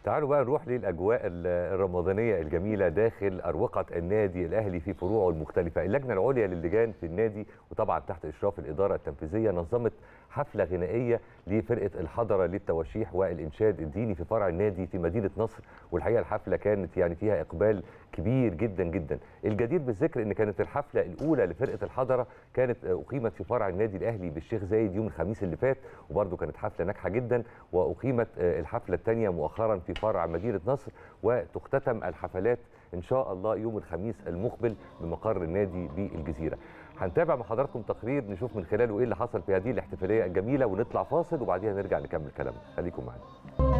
تعالوا بقى نروح للاجواء ال- الرمضانيه الجميله داخل اروقه النادي الاهلي في فروعه المختلفه اللجنه العليا للجان في النادي وطبعا تحت اشراف الاداره التنفيذيه نظمت حفله غنائيه لفرقه الحضره للتواشيح والانشاد الديني في فرع النادي في مدينه نصر والحقيقه الحفله كانت يعني فيها اقبال كبير جدا جدا الجدير بالذكر ان كانت الحفله الاولى لفرقه الحضره كانت اقيمت في فرع النادي الاهلي بالشيخ زايد يوم الخميس اللي فات وبرده كانت حفله ناجحه جدا واقيمت الحفله الثانيه مؤخرا في فرع مدينه نصر وتختتم الحفلات ان شاء الله يوم الخميس المقبل بمقر النادي بالجزيره هنتابع مع حضراتكم تقرير نشوف من خلاله ايه اللي حصل في هذه الاحتفاليه الجميله ونطلع فاصل وبعديها نرجع نكمل كلامنا خليكم معانا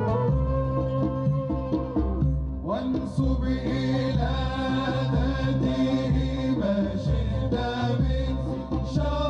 وانسب إلى ناديه ما شئت من شر